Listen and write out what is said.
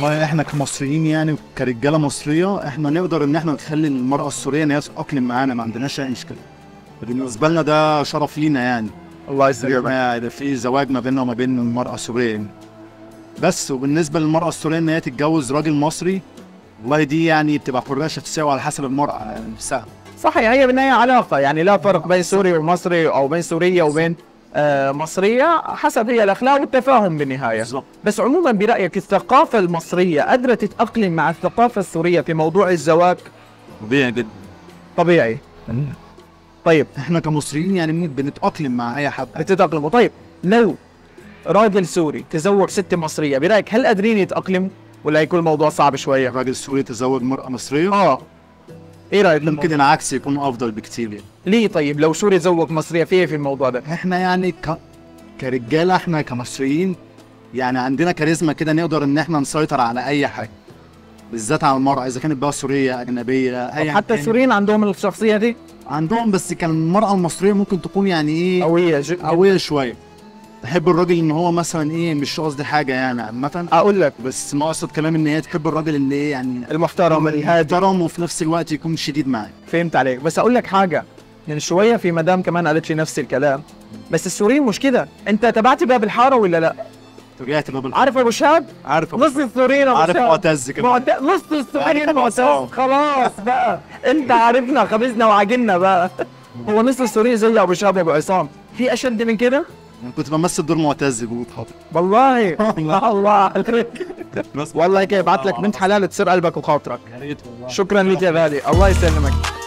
والله احنا كمصريين يعني كرجاله مصريه احنا نقدر ان احنا نخلي المراه السوريه ان هي تتاقلم معانا ما عندناش اي مشكله بالنسبه لنا ده شرف لينا يعني الله يسلمك ما يبقى في زواج ما بيننا وما بين المراه السوريه يعني. بس وبالنسبه للمراه السوريه ان هي تتجوز راجل مصري والله دي يعني بتبقى حريه شخصيه وعلى حسب المراه نفسها صحيح هي بالنهايه علاقه يعني لا فرق بين سوري ومصري او بين سوريه وبين آه مصريه حسب هي الاخلاق والتفاهم بالنهايه بالظبط. بس عموما برايك الثقافه المصريه قادره تتاقلم مع الثقافه السوريه في موضوع الزواج طبيعي جدا طبيعي طيب احنا كمصريين يعني بنتاقلم مع اي حد بتتاقلموا طيب لو راجل سوري تزوج ست مصريه برايك هل قادرين يتاقلموا ولا هيكون الموضوع صعب شويه راجل سوري تزوج مرأة مصرية اه ايه رايك ممكن العكس يكون أفضل بكتير يعني. ليه طيب لو سوري تزوج مصريه في إيه في الموضوع ده احنا يعني ك... كرجالة احنا كمصريين يعني عندنا كاريزما كده نقدر ان احنا نسيطر على اي حاجة بالذات على المرأة اذا كانت بقى سورية اجنبية اي حتى حاجة. السوريين عندهم الشخصيه دي عندهم بس كان المرأة المصرية ممكن تكون يعني ايه قويه جدا قوية شوية تحب الراجل ان هو مثلا ايه مش قصدي حاجة يعني عامة اقول لك بس ما اقصد كلام ان هي تحب الراجل اللي ايه يعني المحترم الهادي محترم وفي نفس الوقت يكون شديد معاه فهمت عليك بس اقول لك حاجه يعني شويه في مدام كمان قالت لي نفس الكلام بس السوريين مش كده انت تبعت باب الحاره ولا لا رجعت باب الحق. عارف ابو شهاب عارف نص السوريين ابو عارف شهاب معتز كمان معت... نص السوريين عارف معتز عصام. خلاص بقى انت عارفنا خبزنا وعجلنا بقى هو نص السوريين زي ابو شهاب يا ابو عصام في اشد من كده أنا كنت بمثل دور معتز جوه حاضر والله الله عليك والله كيف ابعت لك بنت حلال تصير قلبك وخاطرك يا ريت والله شكرا لك يا غالي الله يسلمك